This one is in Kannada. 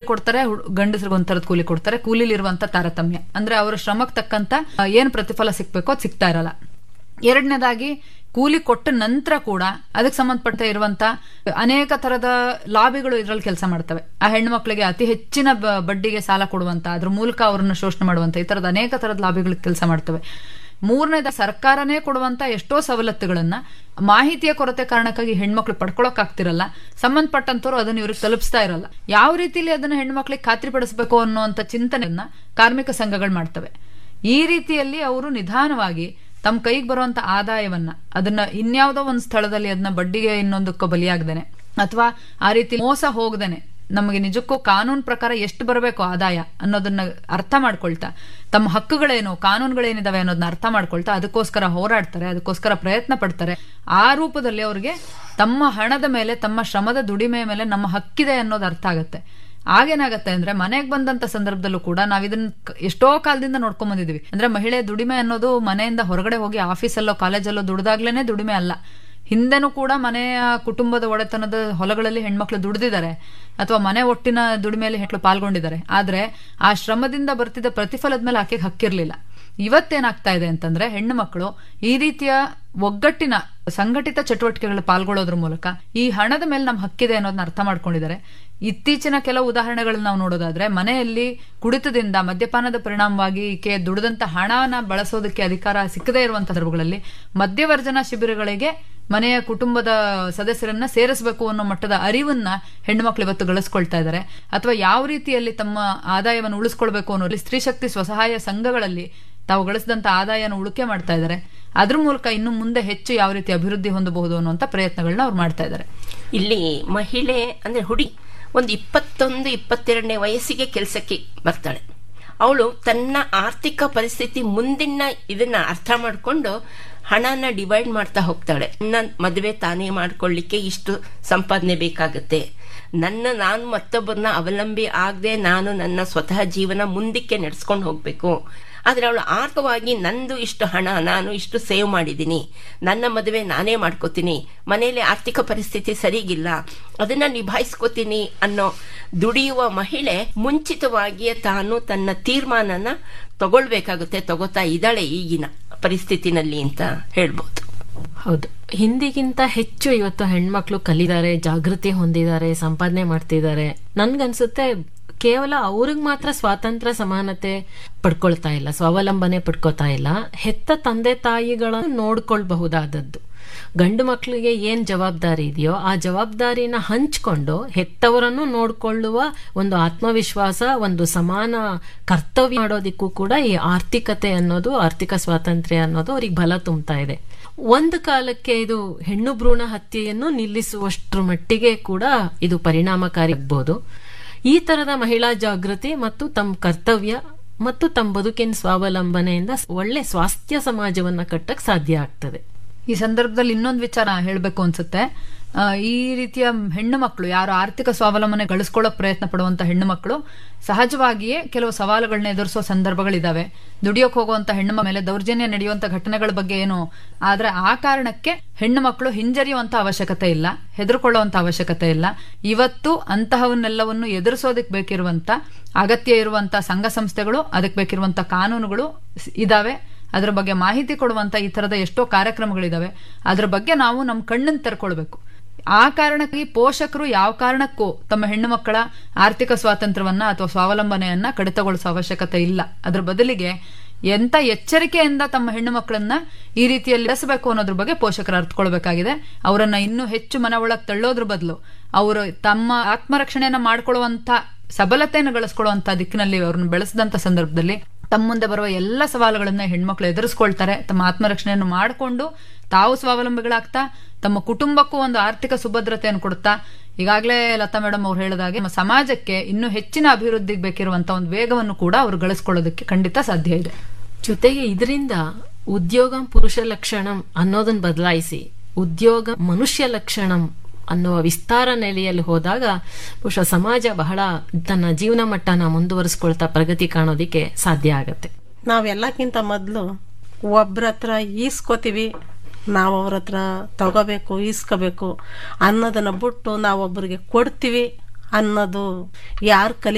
ಕೊಡ್ತಾರೆ ಹುಡ್- ಗಂಡಸ್ರಿಗೆ ಒಂಥರದ ಕೂಲಿ ಕೊಡ್ತಾರೆ ಕೂಲಿಲಿರುವಂತ ತಾರತಮ್ಯ ಅಂದ್ರೆ ಅವರ ಶ್ರಮಕ್ಕೆ ತಕ್ಕಂತ ಆ, ಏನ್ ಪ್ರತಿಫಲ ಸಿಗ್ಬೇಕೋ ಅದು ಸಿಗ್ತಾ ಇರಲ್ಲ ಎರಡನೇದಾಗಿ ಕೂಲಿ ಕೊಟ್ಟ ನಂತರ ಕೂಡ ಅದಕ್ಕೆ ಸಂಬಂಧಪಟ್ಟ ಇರುವಂತ ಅನೇಕ ತರದ ಲಾಬಿಗಳು ಇದರಲ್ಲಿ ಕೆಲಸ ಮಾಡ್ತವೆ ಆ ಹೆಣ್ಣು ಮಕ್ಕಳಿಗೆ ಅತಿ ಹೆಚ್ಚಿನ ಬ- ಬಡ್ಡಿಗೆ ಸಾಲ ಕೊಡುವಂತ ಅದ್ರ ಮೂಲಕ ಅವರನ್ನು ಶೋಷಣೆ ಮಾಡುವಂತ ಈ ತರದ ಅನೇಕ ತರದ ಲಾಬಿಗಳು ಕೆಲಸ ಮಾಡ್ತವೆ ಮೂರನೇದ ಸರ್ಕಾರನೇ ಕೊಡುವಂತ ಎಷ್ಟೋ ಸವಲತ್ತುಗಳನ್ನ ಮಾಹಿತಿಯ ಕೊರತೆ ಕಾರಣಕ್ಕಾಗಿ ಹೆಣ್ಮಕ್ಳು ಪಡ್ಕೊಳಕ್ ಆಗ್ತಿರಲ್ಲ ಸಂಬಂಧಪಟ್ಟಂತವ್ರು ಅದನ್ನ ಇವ್ರಿಗೆ ತಲುಪಿಸ್ತಾ ಇರಲ್ಲ ಯಾವ ರೀತಿಲಿ ಅದನ್ನ ಹೆಣ್ಮಕ್ಳಿಗೆ ಖಾತ್ರಿಪಡಿಸಬೇಕು ಅನ್ನುವಂತ ಚಿಂತನೆಯನ್ನ ಕಾರ್ಮಿಕ ಸಂಘಗಳು ಮಾಡ್ತವೆ ಈ ರೀತಿಯಲ್ಲಿ ಅವರು ನಿಧಾನವಾಗಿ ತಮ್ಮ ಕೈಗೆ ಬರುವಂತ ಆದಾಯವನ್ನ ಅದನ್ನ ಇನ್ಯಾವುದೋ ಒಂದು ಸ್ಥಳದಲ್ಲಿ ಅದನ್ನ ಬಡ್ಡಿಗೆ ಇನ್ನೊಂದಕ್ಕೋ ಬಲಿಯಾಗ್ದೇನೆ ಅಥವಾ ಆ ರೀತಿ ಮೋಸ ಹೋಗ್ದೇನೆ ನಮಗೆ ನಿಜಕ್ಕೂ ಕಾನೂನು ಪ್ರಕಾರ ಎಷ್ಟು ಬರಬೇಕು ಆದಾಯ ಅನ್ನೋದನ್ನ ಅರ್ಥ ಮಾಡ್ಕೊಳ್ತಾ ತಮ್ಮ ಹಕ್ಕುಗಳೇನು ಕಾನೂನುಗಳೇನಿದಾವೆ ಅನ್ನೋದನ್ನ ಅರ್ಥ ಮಾಡ್ಕೊಳ್ತಾ ಅದಕ್ಕೋಸ್ಕರ ಹೋರಾಡ್ತಾರೆ ಅದಕ್ಕೋಸ್ಕರ ಪ್ರಯತ್ನ ಪಡ್ತಾರೆ ಆ ರೂಪದಲ್ಲಿ ಅವ್ರಿಗೆ ತಮ್ಮ ಹಣದ ಮೇಲೆ ತಮ್ಮ ಶ್ರಮದ ದುಡಿಮೆ ಮೇಲೆ ನಮ್ಮ ಹಕ್ಕಿದೆ ಅನ್ನೋದು ಅರ್ಥ ಆಗುತ್ತೆ ಆಗೇನಾಗತ್ತೆ ಅಂದ್ರೆ ಮನೆಗೆ ಬಂದಂತ ಸಂದರ್ಭದಲ್ಲೂ ಕೂಡ ನಾವ್ ಇದನ್ನ ಕ- ಎಷ್ಟೋ ಕಾಲದಿಂದ ನೋಡ್ಕೊಂಡ್ ಬಂದಿದೀವಿ ಅಂದ್ರೆ ಮಹಿಳೆ ದುಡಿಮೆ ಅನ್ನೋದು ಮನೆಯಿಂದ ಹೊರಗಡೆ ಹೋಗಿ ಆಫೀಸಲ್ಲೋ ಕಾಲೇಜಲ್ಲೋ ದುಡ್ದಾಗ್ಲೇನೆ ದುಡಿಮೆ ಅಲ್ಲ ಹಿಂದೆನೂ ಕೂಡ ಮನೆಯ ಕುಟುಂಬದ ಒಡೆತನದ ಹೊಲಗಳಲ್ಲಿ ಹೆಣ್ಮಕ್ಳು ದುಡಿದಿದ್ದಾರೆ ಅಥವಾ ಮನೆ ಒಟ್ಟಿನ ದುಡಿಮೆಯಲ್ಲಿ ಹೆಣ್ಮಕ್ಳು ಪಾಲ್ಗೊಂಡಿದ್ದಾರೆ ಆದ್ರೆ ಆ ಶ್ರಮದಿಂದ ಬರ್ತಿದ್ದ ಪ್ರತಿಫಲದ ಮೇಲೆ ಆಕೆಗೆ ಹಕ್ಕಿರ್ಲಿಲ್ಲ ಇವತ್ತೇನಾಗ್ತಾ ಇದೆ ಅಂತಂದ್ರೆ ಹೆಣ್ಣು ಮಕ್ಕಳು ಈ ರೀತಿಯ ಒಗ್ಗಟ್ಟಿನ ಸಂಘಟಿತ ಚಟುವಟಿಕೆಗಳು ಪಾಲ್ಗೊಳ್ಳೋದ್ರ ಮೂಲಕ ಈ ಹಣದ ಮೇಲೆ ನಮ್ ಹಕ್ಕಿದೆ ಅನ್ನೋದನ್ನ ಅರ್ಥ ಮಾಡ್ಕೊಂಡಿದ್ದಾರೆ ಇತ್ತೀಚಿನ ಕೆಲವು ಉದಾಹರಣೆಗಳನ್ನ ನಾವು ನೋಡೋದಾದ್ರೆ ಮನೆಯಲ್ಲಿ ಕುಡಿತದಿಂದ ಮದ್ಯಪಾನದ ಪರಿಣಾಮವಾಗಿ ಈಕೆ ದುಡಿದಂತ ಹಣನ ಬಳಸೋದಕ್ಕೆ ಅಧಿಕಾರ ಸಿಕ್ಕದೇ ಇರುವಂತ ಸಂದರ್ಭಗಳಲ್ಲಿ ಮದ್ಯವರ್ಜನಾ ಶಿಬಿರಗಳಿಗೆ ಮನೆಯ ಕುಟುಂಬದ ಸದಸ್ಯರನ್ನ ಸೇರಿಸಬೇಕು ಅನ್ನೋ ಮಟ್ಟದ ಅರಿವನ್ನ ಹೆಣ್ಣು ಮಕ್ಕಳು ಇವತ್ತು ಗಳಿಸ್ಕೊಳ್ತಾ ಇದ್ದಾರೆ ಅಥವಾ ಯಾವ ರೀತಿಯಲ್ಲಿ ತಮ್ಮ ಆದಾಯವನ್ನು ಉಳಿಸ್ಕೊಳ್ಬೇಕು ಅನ್ನೋ ಸ್ತ್ರೀ ಶಕ್ತಿ ಸ್ವಸಹಾಯ ಸಂಘಗಳಲ್ಲಿ ತಾವು ಗಳಿಸಿದಂತ ಆದಾಯನ ಉಳಿಕೆ ಮಾಡ್ತಾ ಇದ್ದಾರೆ ಅದ್ರ ಮೂಲಕ ಇನ್ನು ಮುಂದೆ ಹೆಚ್ಚು ಯಾವ ರೀತಿ ಅಭಿವೃದ್ಧಿ ಹೊಂದಬಹುದು ಅನ್ನುವಂತ ಪ್ರಯತ್ನಗಳನ್ನ ಅವ್ರು ಮಾಡ್ತಾ ಇದ್ದಾರೆ ಇಲ್ಲಿ ಮಹಿಳೆ ಅಂದ್ರೆ ಹುಡುಗಿ ಒಂದು ಇಪ್ಪತ್ತೊಂದು ಇಪ್ಪತ್ತೆರಡನೇ ವಯಸ್ಸಿಗೆ ಕೆಲಸಕ್ಕೆ ಬರ್ತಾಳೆ ಅವಳು ತನ್ನ ಆರ್ಥಿಕ ಪರಿಸ್ಥಿತಿ ಮುಂದಿನ ಇದನ್ನ ಅರ್ಥ ಮಾಡಿಕೊಂಡು ಹಣನ ಡಿವೈಡ್ ಮಾಡ್ತಾ ಹೋಗ್ತಾಳೆ ನನ್ನ ಮದುವೆ ತಾನೇ ಮಾಡ್ಕೊಳ್ಳಿಕ್ಕೆ ಇಷ್ಟು ಸಂಪಾದನೆ ಬೇಕಾಗುತ್ತೆ ನನ್ನ ನಾನು ಮತ್ತೊಬ್ಬರನ್ನ ಅವಲಂಬಿ ಆಗದೆ ನಾನು ನನ್ನ ಸ್ವತಃ ಜೀವನ ಮುಂದಕ್ಕೆ ನಡೆಸ್ಕೊಂಡು ಹೋಗ್ಬೇಕು ಆದ್ರೆ ಅವಳು ಆರ್ಥವಾಗಿ ನಂದು ಇಷ್ಟು ಹಣ ನಾನು ಇಷ್ಟು ಸೇವ್ ಮಾಡಿದ್ದೀನಿ ನನ್ನ ಮದುವೆ ನಾನೇ ಮಾಡ್ಕೋತೀನಿ ಮನೆಯಲ್ಲಿ ಆರ್ಥಿಕ ಪರಿಸ್ಥಿತಿ ಸರಿಗಿಲ್ಲ ಅದನ್ನ ನಿಭಾಯಿಸ್ಕೋತೀನಿ ಅನ್ನೋ ದುಡಿಯುವ ಮಹಿಳೆ ಮುಂಚಿತವಾಗಿಯೇ ತಾನು ತನ್ನ ತೀರ್ಮಾನನ ತಗೊಳ್ಬೇಕಾಗುತ್ತೆ ತಗೋತಾ ಇದ್ದಾಳೆ ಈಗಿನ ಪರಿಸ್ಥಿತಿನಲ್ಲಿ ಅಂತ ಹೇಳ್ಬೋದು ಹೌದು ಹಿಂದಿಗಿಂತ ಹೆಚ್ಚು ಇವತ್ತು ಹೆಣ್ಮಕ್ಳು ಕಲಿದ್ದಾರೆ ಜಾಗೃತಿ ಹೊಂದಿದ್ದಾರೆ ಸಂಪಾದನೆ ಮಾಡ್ತಿದ್ದಾರೆ ನನ್ಗನ್ಸುತ್ತೆ ಕೇವಲ ಅವ್ರಿಗೆ ಮಾತ್ರ ಸ್ವಾತಂತ್ರ್ಯ ಸಮಾನತೆ ಪಡ್ಕೊಳ್ತಾ ಇಲ್ಲ ಸ್ವಾವಲಂಬನೆ ಪಡ್ಕೊತಾ ಇಲ್ಲ ಹೆತ್ತ ತಂದೆ ತಾಯಿಗಳನ್ನು ನೋಡ್ಕೊಳ್ಬಹುದಾದದ್ದು ಗಂಡು ಮಕ್ಕಳಿಗೆ ಏನ್ ಜವಾಬ್ದಾರಿ ಇದೆಯೋ ಆ ಜವಾಬ್ದಾರಿನ ಹಂಚ್ಕೊಂಡು ಹೆತ್ತವರನ್ನು ನೋಡ್ಕೊಳ್ಳುವ ಒಂದು ಆತ್ಮವಿಶ್ವಾಸ ಒಂದು ಸಮಾನ ಕರ್ತವ್ಯ ಮಾಡೋದಿಕ್ಕೂ ಕೂಡ ಈ ಆರ್ಥಿಕತೆ ಅನ್ನೋದು ಆರ್ಥಿಕ ಸ್ವಾತಂತ್ರ್ಯ ಅನ್ನೋದು ಅವ್ರಿಗೆ ಬಲ ತುಂಬ್ತಾ ಇದೆ ಒಂದು ಕಾಲಕ್ಕೆ ಇದು ಹೆಣ್ಣು ಭ್ರೂಣ ಹತ್ಯೆಯನ್ನು ನಿಲ್ಲಿಸುವಷ್ಟರ ಮಟ್ಟಿಗೆ ಕೂಡ ಇದು ಪರಿಣಾಮಕಾರಿ ಆಗ್ಬೋದು ಈ ತರದ ಮಹಿಳಾ ಜಾಗೃತಿ ಮತ್ತು ತಮ್ಮ ಕರ್ತವ್ಯ ಮತ್ತು ತಮ್ಮ ಬದುಕಿನ ಸ್ವಾವಲಂಬನೆಯಿಂದ ಒಳ್ಳೆ ಸ್ವಾಸ್ಥ್ಯ ಸಮಾಜವನ್ನ ಕಟ್ಟಕ್ ಸಾಧ್ಯ ಆಗ್ತದೆ ಈ ಸಂದರ್ಭದಲ್ಲಿ ಇನ್ನೊಂದು ವಿಚಾರ ಹೇಳಬೇಕು ಅನ್ಸುತ್ತೆ ಆ, ಈ ರೀತಿಯ ಹೆಣ್ಣು ಮಕ್ಕಳು ಯಾರು ಆರ್ಥಿಕ ಸ್ವಾವಲಂಬನೆ ಗಳಿಸ್ಕೊಳ್ಳೋ ಪ್ರಯತ್ನ ಪಡುವಂತ ಹೆಣ್ಣು ಮಕ್ಕಳು ಸಹಜವಾಗಿಯೇ ಕೆಲವು ಸವಾಲುಗಳನ್ನ ಎದುರಿಸೋ ಸಂದರ್ಭಗಳಿದಾವೆ ದುಡಿಯೋಕ್ ಹೋಗುವಂತ ಹೆಣ್ಣು ಮಕ್ಕಳ ಮೇಲೆ ದೌರ್ಜನ್ಯ ನಡೆಯುವಂತ ಘಟನೆಗಳ ಬಗ್ಗೆ ಏನು ಆದ್ರೆ ಆ ಕಾರಣಕ್ಕೆ ಹೆಣ್ಣು ಮಕ್ಕಳು ಹಿಂಜರಿಯುವಂತ ಅವಶ್ಯಕತೆ ಇಲ್ಲ ಹೆದರ್ಕೊಳ್ಳುವಂತ ಅವಶ್ಯಕತೆ ಇಲ್ಲ ಇವತ್ತು ಅಂತಹವನ್ನೆಲ್ಲವನ್ನು ಎದುರಿಸೋದಕ್ಕೆ ಬೇಕಿರುವಂತ ಅಗತ್ಯ ಇರುವಂತ ಸಂಘ ಸಂಸ್ಥೆಗಳು ಅದಕ್ಕೆ ಬೇಕಿರುವಂತ ಕಾನೂನುಗಳು ಸ್- ಇದಾವೆ ಅದ್ರ ಬಗ್ಗೆ ಮಾಹಿತಿ ಕೊಡುವಂತ ಈ ತರದ ಎಷ್ಟೋ ಕಾರ್ಯಕ್ರಮಗಳಿದಾವೆ ಅದ್ರ ಬಗ್ಗೆ ನಾವು ನಮ್ಮ ಕಣ್ಣನ್ನು ತೆರ್ಕೊಳ್ಬೇಕು ಆ ಕಾರಣಕ್ಕಾಗಿ ಪೋಷಕರು ಯಾವ ಕಾರಣಕ್ಕೂ ತಮ್ಮ ಹೆಣ್ಣು ಮಕ್ಕಳ ಆರ್ಥಿಕ ಸ್ವಾತಂತ್ರ್ಯವನ್ನ ಅಥವಾ ಸ್ವಾವಲಂಬನೆಯನ್ನ ಕಡಿತಗೊಳಿಸೋ ಅವಶ್ಯಕತೆ ಇಲ್ಲ ಅದ್ರ ಬದಲಿಗೆ ಎಂತ ಎಚ್ಚರಿಕೆಯಿಂದ ತಮ್ಮ ಹೆಣ್ಣು ಮಕ್ಕಳನ್ನ ಈ ರೀತಿಯಲ್ಲಿ ಬೆಳೆಸಬೇಕು ಅನ್ನೋದ್ರ ಬಗ್ಗೆ ಪೋಷಕರು ಅರ್ಥಕೊಳ್ಬೇಕಾಗಿದೆ ಅವರನ್ನ ಇನ್ನೂ ಹೆಚ್ಚು ಮನ ಒಳಗ್ ತಳ್ಳೋದ್ರ ಬದಲು ಅವರು ತಮ್ಮ ಆತ್ಮರಕ್ಷಣೆಯನ್ನ ಮಾಡ್ಕೊಳ್ಳುವಂತ ಸಬಲತೆಯನ್ನು ಗಳಿಸ್ಕೊಳ್ಳುವಂತ ದಿಕ್ಕಿನಲ್ಲಿ ಅವ್ರನ್ನ ಬೆಳೆಸಿದಂತ ಸಂದರ್ಭದಲ್ಲಿ ತಮ್ಮ ಮುಂದೆ ಬರುವ ಎಲ್ಲ ಸವಾಲುಗಳನ್ನ ಹೆಣ್ಮಕ್ಳು ಎದುರಿಸ್ಕೊಳ್ತಾರೆ ತಮ್ಮ ಆತ್ಮರಕ್ಷಣೆಯನ್ನು ಮಾಡಿಕೊಂಡು ತಾವು ಸ್ವಾವಲಂಬಿಗಳಾಗ್ತಾ ತಮ್ಮ ಕುಟುಂಬಕ್ಕೂ ಒಂದು ಆರ್ಥಿಕ ಸುಭದ್ರತೆಯನ್ನು ಕೊಡುತ್ತಾ ಈಗಾಗಲೇ ಲತಾ ಮೇಡಮ್ ಅವ್ರು ಹೇಳಿದಾಗೆ ನಮ್ಮ ಸಮಾಜಕ್ಕೆ ಇನ್ನೂ ಹೆಚ್ಚಿನ ಅಭಿವೃದ್ಧಿಗೆ ಬೇಕಿರುವಂತ ಒಂದು ವೇಗವನ್ನು ಕೂಡ ಅವರು ಗಳಿಸ್ಕೊಳ್ಳೋದಕ್ಕೆ ಖಂಡಿತ ಸಾಧ್ಯ ಇದೆ ಜೊತೆಗೆ ಇದರಿಂದ ಉದ್ಯೋಗ ಪುರುಷ ಲಕ್ಷಣಂ ಅನ್ನೋದನ್ನ ಬದಲಾಯಿಸಿ ಉದ್ಯೋಗ ಮನುಷ್ಯ ಲಕ್ಷಣಂ ಅನ್ನುವ ವಿಸ್ತಾರ ನೆಲೆಯಲ್ಲಿ ಹೋದಾಗ ಬಹುಶಃ ಸಮಾಜ ಬಹಳ ತನ್ನ ಜೀವನ ಮಟ್ಟನ ಮುಂದುವರಿಸ್ಕೊಳ್ತಾ ಪ್ರಗತಿ ಕಾಣೋದಿಕ್ಕೆ ಸಾಧ್ಯ ಆಗತ್ತೆ ನಾವೆಲ್ಲಕ್ಕಿಂತ ಮೊದಲು ಒಬ್ರ ಹತ್ರ ಈಸ್ಕೋತೀವಿ ನಾವು ಅವ್ರ ಹತ್ರ ತಗೋಬೇಕು ಈಸ್ಕೋಬೇಕು ಅನ್ನೋದನ್ನ ಬಿಟ್ಟು ನಾವೊಬ್ಬರಿಗೆ ಕೊಡ್ತೀವಿ ಅನ್ನೋದು ಯಾರು ಕಲಿ